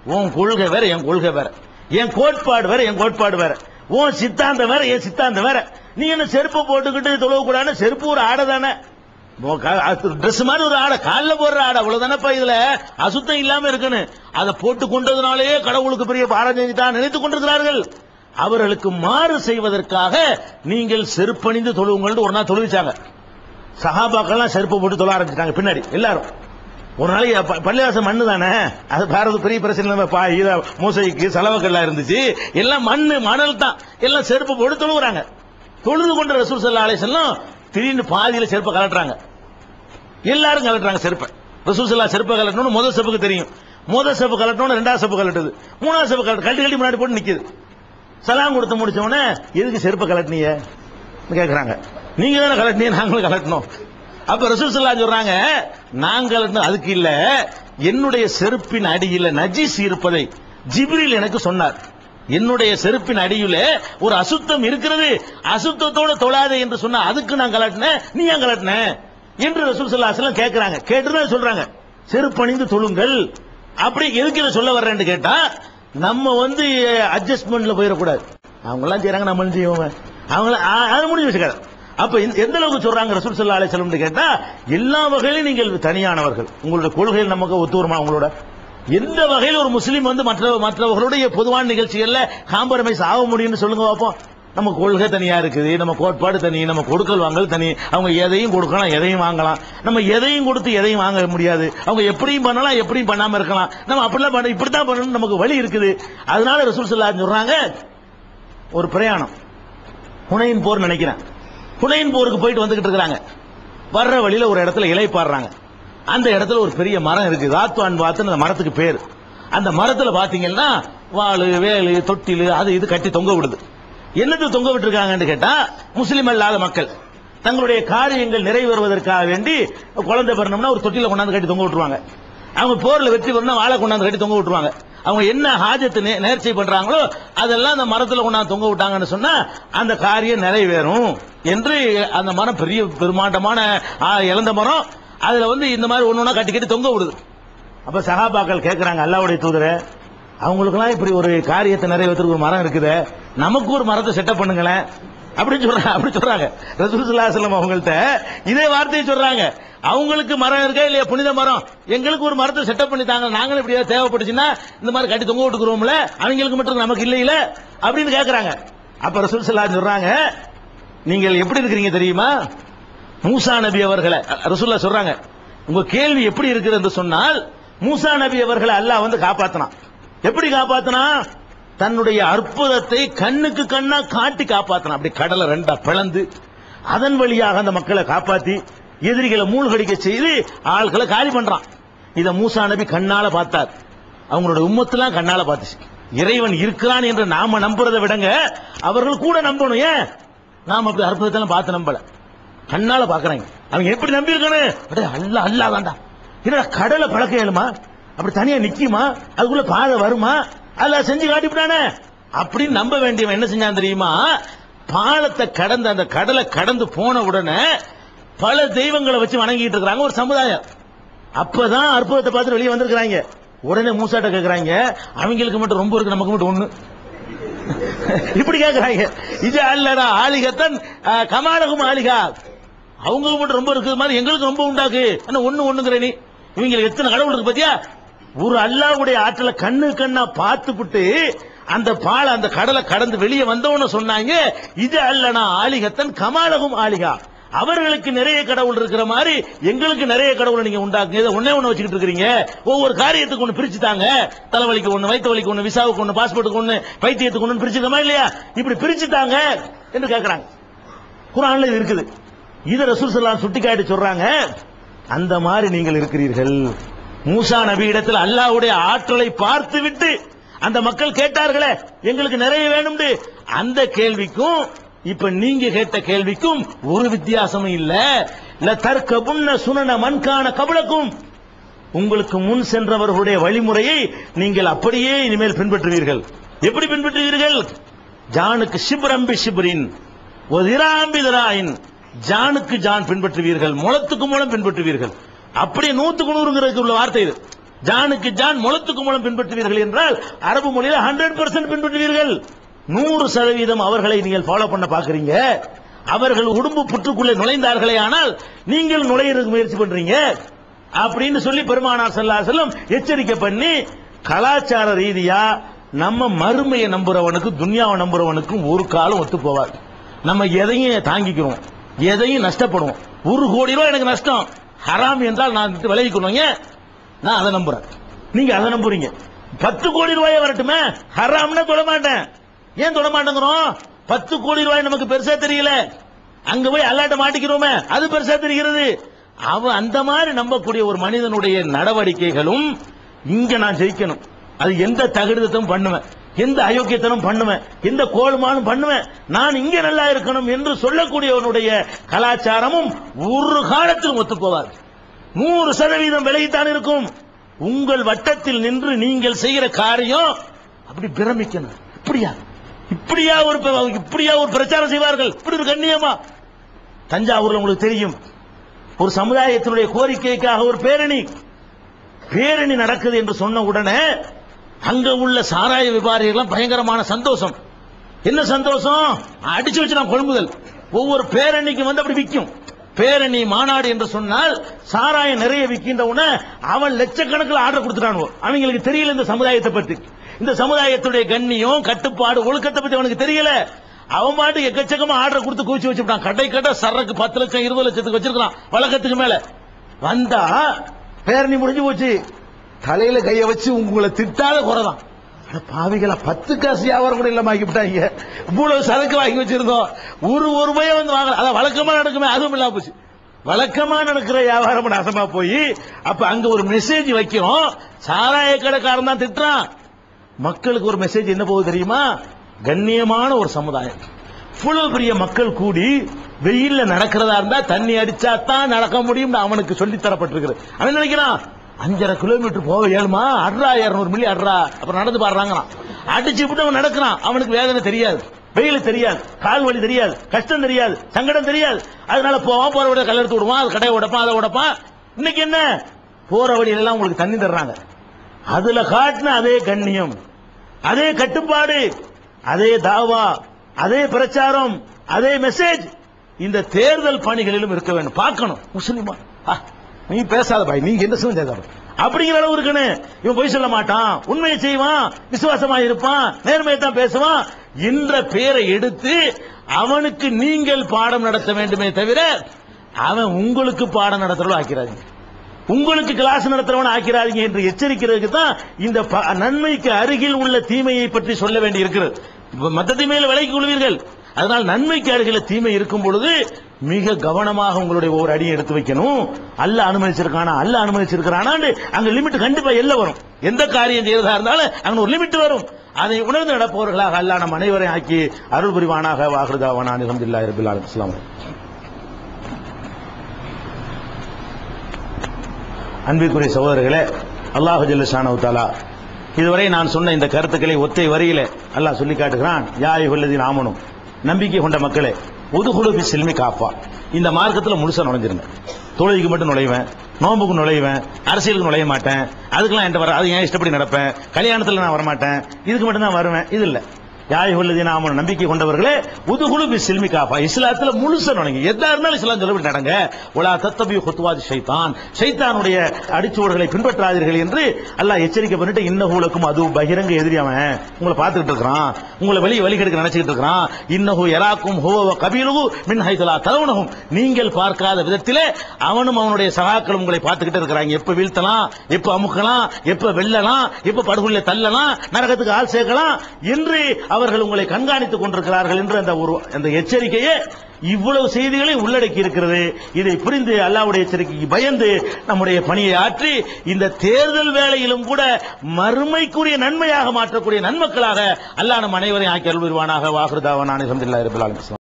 உன் கொள்கை வேற என் கொள்கை வேற என் கோட்பாடு வேற என் கோட்பாடு வேற உன் சித்தாந்தம் வேற என் சித்தாந்தம் வேற நீ என்ன செருப்பு போட்டுக்கிட்டு தொழக்கூடாது செருப்பு ஒரு ஆடை தானே ட்ரெஸ் மாதிரி ஒரு ஆடை காலில் போடுற ஆடை அவ்வளவுதானப்பா இதுல அசுத்தம் இல்லாம இருக்குன்னு அதை போட்டு கொண்டதுனாலேயே கடவுளுக்கு பெரிய பாடம் செஞ்சுட்டான் நினைத்துக் கொண்டிருக்கிறார்கள் அவர்களுக்கு மாறு செய்வதற்காக நீங்கள் செருப்பணிந்து தொழுவுங்கள்னு ஒரு நாள் தொழுவிச்சாங்க சஹாபாக்கள்லாம் செருப்பு போட்டு தொழ ஆரம்பிச்சிட்டாங்க பின்னாடி எல்லாரும் ஒரு நாளைக்கு ப- பள்ளிவாசம் மண்ணு தானே அது பாரத பெரிய பிரச்சனை இல்லாம பா இத மூசைக்கு செலவுக்கெல்லாம் இருந்துச்சு எல்லாம் மண்ணு மணல் தான் எல்லாம் செருப்பு போட்டு தொழுகிறாங்க தொழுது கொண்ட ரசூல் சல்லா அலிசல்லாம் திடீர்னு பாதியில செருப்பை கலட்டுறாங்க எல்லாரும் கலட்டுறாங்க செருப்பை ரசூல் சல்லா செருப்பை கலட்டணும்னு முதல் செப்புக்கு தெரியும் முதல் செப்பு கலட்டணும்னு ரெண்டாவது செப்பு கலட்டுது மூணாவது செப்பு கலட்டு கழட்டி கழட்டி முன்னாடி போட்டு நிக்குது சலாம் கொடுத்து முடிச்ச உடனே எதுக்கு செருப்பை கலட்டினீங்க கேக்குறாங்க நீங்க தானே கலட்டினீங்க நாங்களும் கலட்டினோம் அப்ப ரசூல் ஸல்லல்லாஹு அலைஹி சொல்றாங்க நாங்கள் கலட்டினது அதுக்கு இல்ல என்னுடைய செருப்பின் அடியில நஜீஸ் இருப்பதை ஜிப்ரீல் எனக்கு சொன்னார் என்னுடைய செருப்பின் அடியில ஒரு அசுத்தம் இருக்கிறது அசுத்தத்தோட தொழாதே என்று சொன்னா அதுக்கு நான் கலட்டினேன் நீ ஏன் கலட்டின என்று ரசூல் ஸல்லல்லாஹு அலைஹி வஸல்லம் கேக்குறாங்க கேட்டுதான் சொல்றாங்க செருப்பணிந்து தொழுங்கள் அப்படி எதுக்கு இதை சொல்ல வர்றேன்னு கேட்டா நம்ம வந்து அட்ஜஸ்ட்மெண்ட்ல போயிடக்கூடாது அவங்க எல்லாம் செய்யறாங்க நம்ம செய்வோம் அவங்கள ஆ- அது முடிஞ்சு வச்சுக்காது அப்ப இந்த- எந்த அளவுக்கு சொல்றாங்க ரசூல் சல்லா அலிஸ்லம் கேட்டா எல்லா வகையிலும் நீங்கள் தனியானவர்கள் உங்களுடைய கொள்கையில் நமக்கு ஒத்து வருமா உங்களோட எந்த வகையில் ஒரு முஸ்லீம் வந்து மற்ற மற்றவர்களுடைய பொதுவான நிகழ்ச்சிகள்ல காம்பரமைஸ் ஆக முடியும்னு சொல்லுங்க பார்ப்போம் நம்ம கொள்கை தனியா இருக்குது நம்ம கோட்பாடு தனி நம்ம கொடுக்கல் வாங்கல் தனி அவங்க எதையும் கொடுக்கலாம் எதையும் வாங்கலாம் நம்ம எதையும் கொடுத்து எதையும் வாங்க முடியாது அவங்க எப்படியும் பண்ணலாம் எப்படியும் பண்ணாம இருக்கலாம் நம்ம அப்படிலாம் பண்ண இப்படித்தான் பண்ணணும் நமக்கு வழி இருக்குது அதனால ரசூல் ஸல்லல்லாஹு அலைஹி சொல்றாங்க ஒரு பிரயாணம் புனையின் போர் நினைக்கிறேன் புனையின் போருக்கு போயிட்டு வந்துகிட்டு இருக்காங்க வர்ற வழியில ஒரு இடத்துல இலை பாடுறாங்க அந்த இடத்துல ஒரு பெரிய மரம் இருக்கு ராத்வான் வாத்துன்னு அந்த மரத்துக்கு பேர் அந்த மரத்துல பாத்தீங்கன்னா வாளு வேலு தொட்டிலு அது இது கட்டி தொங்க விடுது என்னது தொங்க விட்டுருக்காங்கன்னு கேட்டா முஸ்லிம் அல்லாத மக்கள் தங்களுடைய காரியங்கள் நிறைவேறுவதற்காக வேண்டி குழந்தை பிறந்தோம்னா ஒரு தொட்டில கொண்டாந்து கட்டி தொங்க விட்டுருவாங்க அவங்க போர்ல வெற்றி பெறணும் வாழை கொண்டாந்து கட்டி தொங்க விட்டுருவாங்க அவங்க என்ன ஹாஜத்து நே- நேர்ச்சை பண்றாங்களோ அதெல்லாம் அந்த மரத்துல கொண்டாந்து தொங்க விட்டாங்கன்னு சொன்னா அந்த காரியம் நிறைவேறும் என்று அந்த மரம் பெரிய பெருமாண்டமான ஆ, இழந்த மரம் அதுல வந்து இந்த மாதிரி ஒண்ணு ஒண்ணா கட்டி கட்டி தொங்க விடுது அப்ப சகாபாக்கள் கேட்கறாங்க அல்லாவுடைய தூதரே அவங்களுக்கெல்லாம் இப்படி ஒரு காரியத்தை நிறைவேற்றுறதுக்கு ஒரு மரம் இருக்குது நமக்கு ஒரு மரத்தை செட்டப் பண்ணுங்களேன் அப்படின்னு சொல்றாங்க அப்படி சொல்றாங்க ரசூல் ஸல்லல்லாஹு அலைஹி வஸல்லம் அவங்கள்ட்ட இதே வார்த்தையை சொல்றாங்க அவங்களுக்கு மரம் இருக்கா இல்லையா புனித மரம் எங்களுக்கு ஒரு மரத்தை செட்டப் பண்ணி தாங்க நாங்களும் இப்படியா தேவைப்பட்டுச்சுன்னா இந்த மாதிரி கட்டி தொங்க விட்டுக்கிறோம்ல அவங்களுக்கு மட்டும் இருக்கு, நமக்கு இல்லையில அப்படின்னு கேட்கறாங்க அப்ப ரசூல் ஸல்லல்லாஹு அலைஹி சொல்றாங்க நீங்கள் எப்படி இருக்கிறீங்க தெரியுமா மூசா நபி அவர்களை ரசூல்லா சொல்றாங்க உங்க கேள்வி எப்படி இருக்குது என்று சொன்னால் மூசா நபி அவர்களை அல்லாஹ் வந்து காப்பாத்தினான் எப்படி காப்பாத்தினான் தன்னுடைய அற்புதத்தை கண்ணுக்கு கண்ணா காட்டி காப்பாத்தினான் அப்படி கடலை ரெண்டா பிளந்து அதன் வழியாக அந்த மக்களை காப்பாத்தி எதிரிகளை மூழ்கடிக்க செய்து ஆள்களை காலி பண்றான் இத மூசா நபி கண்ணால பார்த்தார் அவங்களோட உம்மத்தெல்லாம் கண்ணால பார்த்துச்சு இறைவன் இருக்கிறான் என்று நாம நம்புறதை விடங்க அவர்கள் கூட நம்பணும் ஏன் நாம அப்படி அற்புதத்தெல்லாம் பார்த்து நம்பல கண்ணால பாக்குறாங்க அவங்க எப்படி நம்பி இருக்கானு அடே அல்ல அல்லா தான்டா என்னடா கடலை பழக்க இயலுமா அப்படி தனியா நிக்குமா அதுக்குள்ள பாதை வருமா அல்ல செஞ்சு காட்டிவிட்டானே அப்படின்னு நம்ப வேண்டியவன் என்ன செஞ்சான் தெரியுமா பாலத்தை கடந்து அந்த கடலை கடந்து போன உடனே பல தெய்வங்களை வச்சு வணங்கிட்டு இருக்கிறாங்க ஒரு சமுதாயம் அப்பதான் அற்புதத்தை பார்த்து வெளியே வந்திருக்கிறாங்க உடனே மூசாட்ட கேக்குறாங்க அவங்களுக்கு மட்டும் ரொம்ப இருக்கு நமக்கு மட்டும் ஒண்ணு இப்படி கேக்குறாங்க இது அல்லடா ஆலிகத்தன் அஹ், கமாலகும் ஆலிகா அவங்களுக்கு மட்டும் ரொம்ப இருக்குது மாதிரி எங்களுக்கு ரொம்ப உண்டாக்கு என்ன ஒண்ணு ஒண்ணுங்கிற நீ இவங்களுக்கு எத்தனை கடவுள் இருக்கு பாத்தியா ஒரு அல்லாவுடைய ஆற்றலை கண்ணு கண்ணா பார்த்துப்புட்டு அந்த பாலை அந்த கடலை கடந்து வெளியே வந்தவன சொன்னாங்க இது அல்லனா ஆலிகத்தன் கமாலகும் ஆலிகா அவர்களுக்கு நிறைய கடவுள் இருக்கிற மாதிரி எங்களுக்கு நிறைய கடவுளை நீங்க உண்டாக்குங்க இதை ஒண்ணே ஒண்ணு வச்சுக்கிட்டு இருக்கீங்க ஒவ்வொரு காரியத்துக்கு ஒண்ணு பிரிச்சு தாங்க தலைவலிக்கு ஒண்ணு வயிற்று வலிக்கு ஒண்ணு விசாவுக்கு ஒண்ணு பாஸ்போர்ட்டுக்கு ஒண்ணு பைத்தியத்துக்கு ஒண்ணு பிரிச்சுக்கமா இல்லையா இப்படி பிரிச்சு தாங்க என்று கேக்குறாங்க குரான்ல இது இருக்குது இத ரசூல் ஸல்லல்லாஹு சுட்டி காட்டி சொல்றாங்க அந்த மாதிரி நீங்கள் இருக்கிறீர்கள் மூசா நபி இடத்துல அல்லாஹ்வுடைய ஆற்றலை பார்த்து விட்டு அந்த மக்கள் கேட்டார்களே எங்களுக்கு நிறைய வேணும்னு அந்த கேள்விக்கும் இப்ப நீங்க கேட்ட கேள்விக்கும் ஒரு வித்தியாசமும் இல்ல ல தர்க்கபுன்ன சுனன மண்கான கபலக்கும் உங்களுக்கு முன் சென்றவர்களுடைய வழிமுறையை நீங்கள் அப்படியே இனிமேல் பின்பற்றுவீர்கள் எப்படி பின்பற்றுவீர்கள் ஜானுக்கு சிப்ரம்பி சிப்ரின் ஒதிராம்பி திராயின் ஜானுக்கு ஜான் பின்பற்றுவீர்கள் முளத்துக்கு மூலம் பின்பற்றுவீர்கள் அப்படியே நூத்துக்கு நூறுங்கிறதுக்கு உள்ள வார்த்தை இது ஜானுக்கு ஜான் முளத்துக்கு முளம் பின்பற்றுவீர்கள் என்றால் அரபு மொழியில ஹண்ட்ரட் பர்சன்ட் பின்பற்றுவீர்கள் நூறு சதவீதம் அவர்களை நீங்கள் ஃபாலோ பண்ண பாக்குறீங்க அவர்கள் உடும்பு புற்றுக்குள்ளே நுழைந்தார்களே ஆனால் நீங்கள் நுழையிறதுக்கு முயற்சி பண்றீங்க அப்படின்னு சொல்லி பெருமானார் ஸல்லல்லாஹு அலைஹி வஸல்லம் எச்சரிக்கை பண்ணி கலாச்சார ரீதியா நம்ம மறுமையை நம்புறவனுக்கு துன்யாவை நம்புறவனுக்கும் ஒரு காலம் ஒத்து போவாது நம்ம எதையும் தாங்கிக்கிறோம் எதையும் நஷ்டப்படுவோம் ஒரு கோடி ரூபாய் எனக்கு நஷ்டம் ஹராம் என்றால் நான் விட்டு விளைவிக்கணும் ஏன் நான் அதை நம்புறேன் நீங்க அதை நம்புறீங்க பத்து கோடி ரூபாயே வரட்டுமே ஹராம்னா தொட மாட்டேன் ஏன் தொட மாட்டேங்கிறோம் பத்து கோடி ரூபாய் நமக்கு பெருசா தெரியல அங்க போய் அல்லாட்ட மாட்டிக்கிறோமே அது பெருசா தெரிகிறது அவன் அந்த மாதிரி நம்பக்கூடிய ஒரு மனிதனுடைய நடவடிக்கைகளும் இங்க நான் ஜெயிக்கணும் அது எந்த தகுதித்தம் பண்ணுவேன் எந்த அயோக்கியத்தனம் பண்ணுவேன் எந்த கோல்மானும் பண்ணுவேன் நான் இங்க நல்லா இருக்கணும் என்று சொல்லக்கூடியவனுடைய கலாச்சாரமும் ஒரு காலத்திலும் ஒத்துப் போவாது நூறு சதவீதம் விலைத்தான் இருக்கும் உங்கள் வட்டத்தில் நின்று நீங்கள் செய்கிற காரியம் அப்படி பிரமிக்கணும் இப்படியா இப்படியா ஒரு ப- இப்படியா ஒரு பிரச்சாரம் செய்வார்கள் இப்படி ஒரு கண்ணியமா தஞ்சாவூர்ல உங்களுக்கு தெரியும் ஒரு சமுதாயத்தினுடைய கோரிக்கைக்காக ஒரு பேரணி பேரணி நடக்குது என்று சொன்ன உடனே அங்க உள்ள சாராய வியாபாரிகள் பயங்கரமான சந்தோஷம் என்ன சந்தோஷம் அடிச்சு வச்சு நான் கொள்முதல் ஒவ்வொரு பேரணிக்கும் வந்து அப்படி விற்கும் பேரணி மாநாடு என்று சொன்னால் சாராயம் நிறைய விற்கின்ற உடனே அவன் லட்சக்கணக்கில் ஆர்டர் கொடுத்துட்டானுவோ அவங்களுக்கு தெரியல இந்த சமுதாயத்தை பத்தி இந்த சமுதாயத்துடைய கண்ணியம் கட்டுப்பாடு ஒழுக்கத்தை பத்தி அவனுக்கு தெரியல அவன் பாட்டு எக்கச்சக்கமா ஆர்டர் கொடுத்து குவிச்சு வச்சுட்டான் கடை கடை சரக்கு பத்து லட்சம் இருபது லட்சத்துக்கு வச்சிருக்கான் வழக்கத்துக்கு மேல வந்தா பேரணி முடிஞ்சு போச்சு தலையில கைய வச்சு உங்களை திட்டாத குறைதான் அட பாவிகளா பத்து காசு வியாபாரம் கூட இல்லாம ஆக்கிவிட்டாங்க இவ்வளவு சரக்கு வாங்கி வச்சிருந்தோம் ஒரு ஒரு ரூபாய் வந்து வாங்கல அதான் வழக்கமா நடக்குமே அதுவும் இல்லாம போச்சு வழக்கமா நடக்கிற வியாபாரம் நாசமா போய் அப்ப அங்க ஒரு மெசேஜ் வைக்கிறோம் சாராய கடைக்காரன் தான் திட்டுறான் மக்களுக்கு ஒரு மெசேஜ் என்ன போகுது தெரியுமா கண்ணியமான ஒரு சமுதாயம் இவ்வளவு பெரிய மக்கள் கூடி வெயில்ல நடக்கிறதா இருந்தா தண்ணி அடிச்சா தான் நடக்க முடியும் அவனுக்கு சொல்லி தரப்பட்டிருக்கிறது அவன் நினைக்கிறான் அஞ்சரை கிலோமீட்டர் போக ஏழுமா அட்ரா இருநூறு மில்லி அட்ரா அப்புறம் நடந்து பாடுறாங்களாம் அடிச்சு விட்டு அவன் நடக்கிறான் அவனுக்கு வேதனை தெரியாது வெயில் தெரியாது கால் வலி தெரியாது கஷ்டம் தெரியாது சங்கடம் தெரியாது அதனால போவான் போற வழியை கல்லெடுத்து விடுவான் அது கடையை உடைப்பான் அதை உடைப்பான் இன்னைக்கு என்ன போற வழியில எல்லாம் உங்களுக்கு தண்ணி தர்றாங்க அதுல காட்டின அதே கண்ணியம் அதே கட்டுப்பாடு அதே தாவா அதே பிரச்சாரம் அதே மெசேஜ் இந்த தேர்தல் பணிகளிலும் இருக்க வேண்டும் பார்க்கணும் முஸ்லிமா ஆ, நீ பேசாத பாய் நீங்க என்ன செய்ய அப்படிங்கிற அளவு இருக்கணும் இவன் பொய் சொல்ல மாட்டான் உண்மையை செய்வான் விசுவாசமா இருப்பான் நேர்மையை தான் பேசுவான் என்ற பேரை எடுத்து அவனுக்கு நீங்கள் பாடம் நடத்த வேண்டுமே தவிர அவன் உங்களுக்கு பாடம் நடத்துறவளோ ஆக்கிறாதீங்க உங்களுக்கு கிளாஸ் நடத்துறவன் ஆக்கிறாதீங்க என்று எச்சரிக்கிறதுக்கு தான் இந்த ப- நன்மைக்கு அருகில் உள்ள தீமையை பற்றி சொல்ல வேண்டி இருக்கிறது இப்ப மத்த தீமையில விலைக்கு கொள்வீர்கள் அதனால் நன்மைக்கு அருகில் தீமை இருக்கும் பொழுது மிக கவனமாக உங்களுடைய ஒவ்வொரு அடியை எடுத்து வைக்கணும் அல்ல அனுமதிச்சிருக்கானா அல்ல அனுமதிச்சிருக்கிறானான்னு அங்க லிமிட் கண்டிப்பா எல்ல வரும் எந்த காரியம் செய்யறதா இருந்தாலும் அங்க ஒரு லிமிட் வரும் அதை உணர்ந்து நடப்பவர்களாக அல்ல நம் அனைவரையும் ஆக்கி அருள் புரிவானாக வாகிருதாவான அலமதுல்லா இருபில் அலுவலாம் அன்பிற்குரிய சகோதரர்களே அல்லாஹு ஜல்லஷானு தாலா இதுவரை நான் சொன்ன இந்த கருத்துக்களை ஒத்தை வரியில அல்லாஹ் சொல்லி காட்டுகிறான் யாய் உள்ளதி நாமனும் நம்பிக்கை கொண்ட மக்களே உதுகுழுபி சில்மி காப்பா இந்த மார்க்கத்துல முழுசா நுழைஞ்சிருங்க தொழுகைக்கு மட்டும் நுழைவேன் நோம்புக்கு நுழைவேன் அரசியலுக்கு நுழைய மாட்டேன் அதுக்கெல்லாம் என்கிட்ட வர அது ஏன் இஷ்டப்படி நடப்பேன் கல்யாணத்துல நான் வரமாட்டேன் இதுக்கு மட்டும் தான் வருவேன் இது இல்ல யாய் உள்ளதி நாமனும் நம்பிக்கை கொண்டவர்களே உதுகுழு பி சில்மி காப்பா இஸ்லாத்துல முழுசா நுழைங்க எதா இருந்தாலும் இஸ்லாம் சொல்லப்படி நடங்க உலா தத்தபி குத்துவாதி ஷைத்தான் ஷைத்தானுடைய அடிச்சுவடுகளை பின்பற்றாதீர்கள் என்று அல்லாஹ் எச்சரிக்கை பண்ணிட்டு இன்னஹூலக்கும் அது பகிரங்க எதிரி அவன் உங்களை பார்த்துக்கிட்டு இருக்கிறான் உங்களை வெளியே வழி கெடுக்க நினைச்சுக்கிட்டு இருக்கிறான் இன்னஹு எராக்கும் ஹுவ கபீலுகு மின் ஹைதலா தலவுனகும் நீங்கள் பார்க்காத விதத்திலே அவனும் அவனுடைய சகாக்களும் உங்களை பார்த்துக்கிட்டு இருக்கிறாங்க எப்ப வீழ்த்தலாம் எப்ப அமுக்கலாம் எப்ப வெல்லலாம் எப்ப படுகொள்ள தள்ளலாம் நரகத்துக்கு ஆள் சேர்க்கலாம் என்று அவர்கள் உங்களை கண்காணித்துக் கொண்டிருக்கிறார்கள் என்று அந்த ஒரு அந்த எச்சரிக்கையே இவ்வளவு செய்திகளை உள்ளடக்கி இருக்கிறது இதை புரிந்து அல்லாவுடைய எச்சரிக்கைக்கு பயந்து நம்முடைய பணியை ஆற்றி இந்த தேர்தல் வேளையிலும் கூட மறுமைக்குரிய நன்மையாக மாற்றக்கூடிய நன்மக்களாக அல்லாஹ் நம் அனைவரையும் ஆக்கி அருள்வானாக வாகுதாவான அலமதுல்லா இருபுல்